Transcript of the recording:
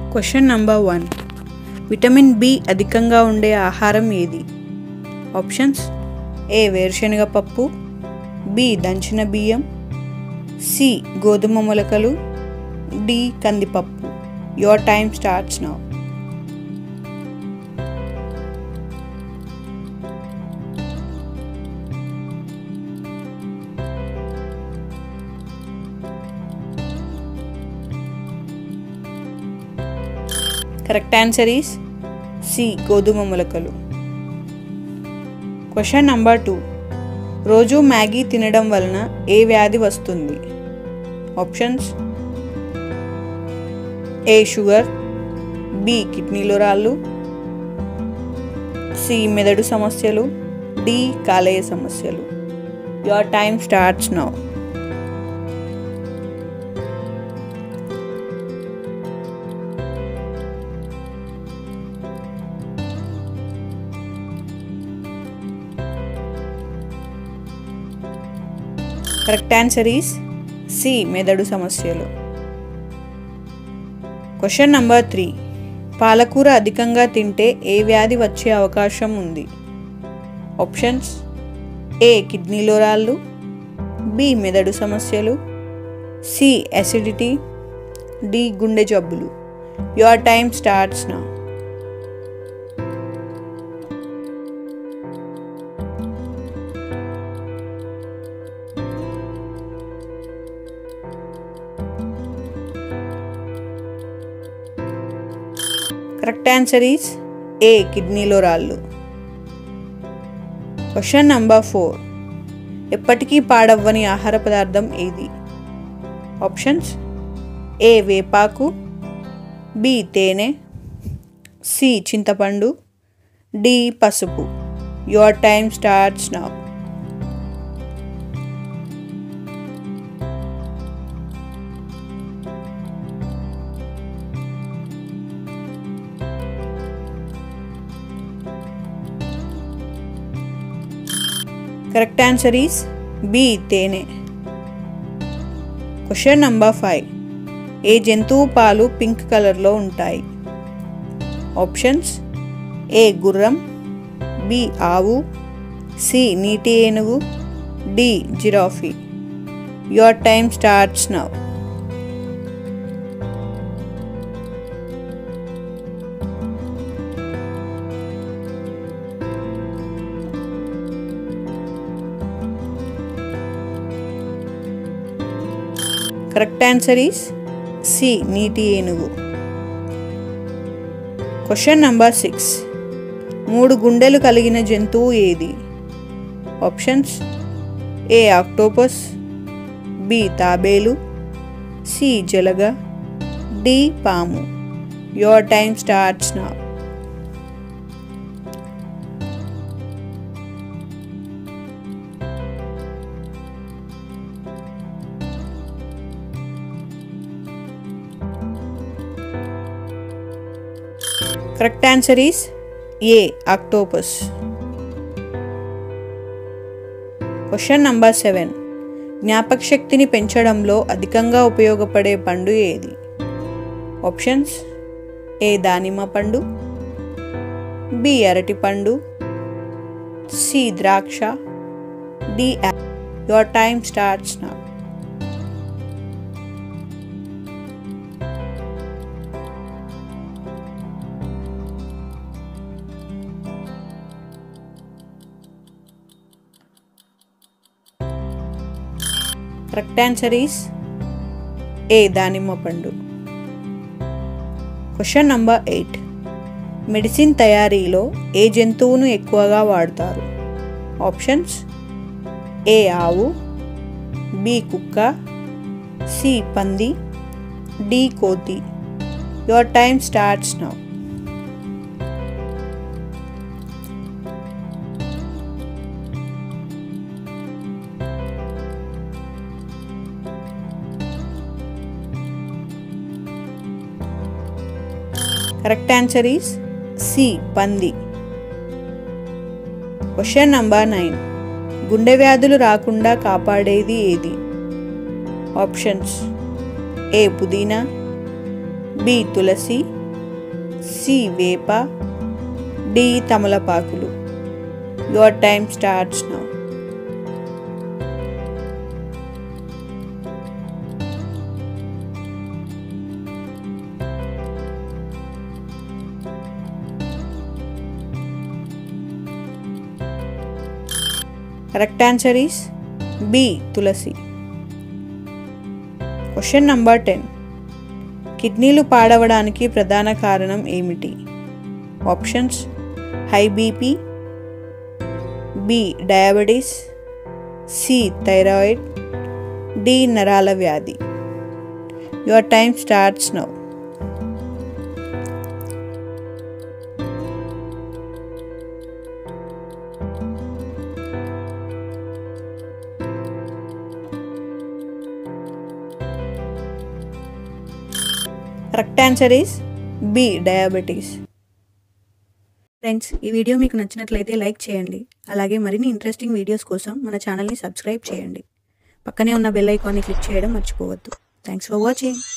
question number one vitamin B అధికంగా ఉండే ఆహారం ఏది ఆప్షన్స్ ఏ వేరుశనగ పప్పు బి దంచిన బియ్యం సి గోధుమ మొలకలు డి కందిపప్పు your time starts now correct answer is C గోధుమ మొలకలు క్వశ్చన్ నంబర్ టూ రోజు మ్యాగీ తినడం వలన ఏ వ్యాధి వస్తుంది ఆప్షన్స్ ఏ షుగర్ బి కిడ్నీలో రాళ్ళు సి మెదడు సమస్యలు డి కాలేయ సమస్యలు your time starts now correct answer is C మెదడు సమస్యలు క్వశ్చన్ నంబర్ త్రీ పాలకూర అధికంగా తింటే ఏ వ్యాధి వచ్చే అవకాశం ఉంది ఆప్షన్స్ ఏ కిడ్నీలో రాళ్ళు బి మెదడు సమస్యలు సి అసిడిటీ డి గుండె జబ్బులు your time starts now correct answer is A కిడ్నీలో రాళ్ళు క్వశ్చన్ నంబర్ ఫోర్ ఎప్పటికీ పాడవ్వని ఆహార పదార్థం ఏది ఆప్షన్స్ ఏ వేపాకు బి తేనె సి చింతపండు డి పసుపు your time starts now correct answer is B తేనె క్వశ్చన్ నంబర్ ఫైవ్ ఏ జంతువు పాలు పింక్ కలర్లో ఉంటాయి ఆప్షన్స్ ఏ గుర్రం బి ఆవు సి నీటి ఏనుగు D giraffe your time starts now correct answer is C నీటి ఏనుగు క్వశ్చన్ నంబర్ సిక్స్ మూడు గుండెలు కలిగిన జంతువు ఏది ఆప్షన్స్ ఏ ఆక్టోపస్ బి తాబేలు సి జలగ డి పాము your time starts now correct answer is A octopus question number seven జ్ఞాపక శక్తిని పెంచడంలో అధికంగా ఉపయోగపడే పండు ఏది ఆప్షన్స్ ఏ దానిమ్మ పండు బి అరటి పండు సి ద్రాక్ష D your time starts now correct answer is A దానిమ్మ పండు క్వశ్చన్ నంబర్ ఎయిట్ మెడిసిన్ తయారీలో ఏ జంతువును ఎక్కువగా వాడతారు ఆప్షన్స్ ఏ ఆవు బి కుక్క సి పంది డి కోతి your time starts now correct answer is C పంది క్వశ్చన్ నంబర్ నైన్ గుండె వ్యాధులు రాకుండా కాపాడేది ఏది ఆప్షన్స్ ఏ పుదీనా బి తులసి సి వేప డి తమలపాకులు your time starts now correct answer is B తులసి క్వశ్చన్ నంబర్ టెన్ కిడ్నీలు పాడవడానికి ప్రధాన కారణం ఏమిటి options high BP B diabetes C thyroid D నరాల వ్యాధి your time starts now correct answer is B diabetes friends ఈ వీడియో మీకు నచ్చినట్లయితే లైక్ చేయండి అలాగే మరిన్ని ఇంట్రెస్టింగ్ వీడియోస్ కోసం మన ఛానల్ని సబ్స్క్రైబ్ చేయండి పక్కనే ఉన్న బెల్ ఐకాన్ని క్లిక్ చేయడం మర్చిపోవద్దు థ్యాంక్స్ ఫర్ వాచింగ్